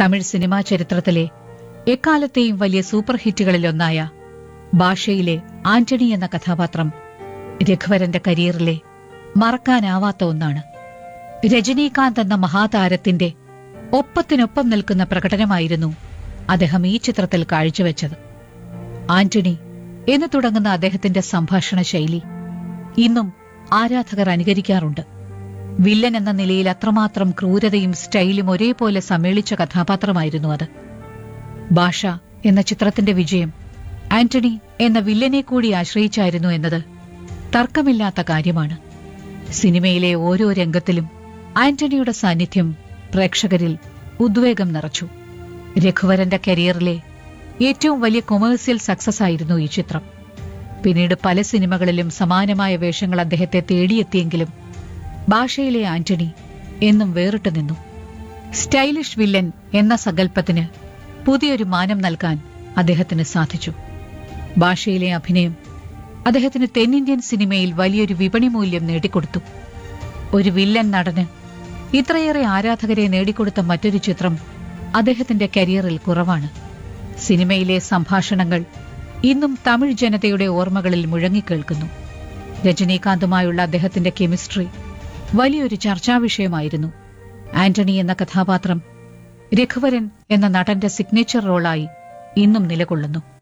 Tamil cinema ചരിത്രത്തിലെ എക്കാലത്തെയും വലിയ സൂപ്പർ ഹിറ്റുകളിലൊന്നായ ഭാഷയിലെ ആന്റണി എന്ന കഥാപാത്രം രഘുവരന്റെ കരിയറിലെ മറക്കാനാവാത്ത ഒന്നാണ് രജനീകാന്ത് എന്ന മഹാതാരത്തിന്റെ ഒപ്പത്തിനൊപ്പം നിൽക്കുന്ന പ്രകടനമായിരുന്നു അദ്ദേഹം ഈ ചിത്രത്തിൽ കാഴ്ചവെച്ചത് ആന്റണി എന്ന് തുടങ്ങുന്ന അദ്ദേഹത്തിന്റെ സംഭാഷണ ശൈലി ഇന്നും ആരാധകർ അനുകരിക്കാറുണ്ട് വില്ലൻ എന്ന നിലയിൽ അത്രമാത്രം ക്രൂരതയും സ്റ്റൈലും ഒരേപോലെ സമ്മേളിച്ച കഥാപാത്രമായിരുന്നു അത് ഭാഷ എന്ന ചിത്രത്തിന്റെ വിജയം ആന്റണി എന്ന വില്ലനെ കൂടി ആശ്രയിച്ചായിരുന്നു എന്നത് തർക്കമില്ലാത്ത കാര്യമാണ് സിനിമയിലെ ഓരോ രംഗത്തിലും ആന്റണിയുടെ സാന്നിധ്യം പ്രേക്ഷകരിൽ ഉദ്വേഗം നിറച്ചു രഘുവരന്റെ കരിയറിലെ ഏറ്റവും വലിയ കൊമേഴ്സ്യൽ സക്സസ് ആയിരുന്നു ഈ ചിത്രം പിന്നീട് പല സിനിമകളിലും സമാനമായ വേഷങ്ങൾ അദ്ദേഹത്തെ തേടിയെത്തിയെങ്കിലും ഭാഷയിലെ ആന്റണി എന്നും വേറിട്ടു നിന്നു സ്റ്റൈലിഷ് വില്ലൻ എന്ന സങ്കല്പത്തിന് പുതിയൊരു മാനം നൽകാൻ അദ്ദേഹത്തിന് സാധിച്ചു ഭാഷയിലെ അഭിനയം അദ്ദേഹത്തിന് തെന്നിന്ത്യൻ സിനിമയിൽ വലിയൊരു വിപണി മൂല്യം നേടിക്കൊടുത്തു ഒരു വില്ലൻ നടന് ഇത്രയേറെ ആരാധകരെ നേടിക്കൊടുത്ത മറ്റൊരു ചിത്രം അദ്ദേഹത്തിന്റെ കരിയറിൽ കുറവാണ് സിനിമയിലെ സംഭാഷണങ്ങൾ ഇന്നും തമിഴ് ജനതയുടെ ഓർമ്മകളിൽ മുഴങ്ങിക്കേൾക്കുന്നു രജനീകാന്തുമായുള്ള അദ്ദേഹത്തിന്റെ കെമിസ്ട്രി വലിയൊരു ചർച്ചാ വിഷയമായിരുന്നു ആന്റണി എന്ന കഥാപാത്രം രഘുവരൻ എന്ന നടന്റെ സിഗ്നേച്ചർ റോളായി ഇന്നും നിലകൊള്ളുന്നു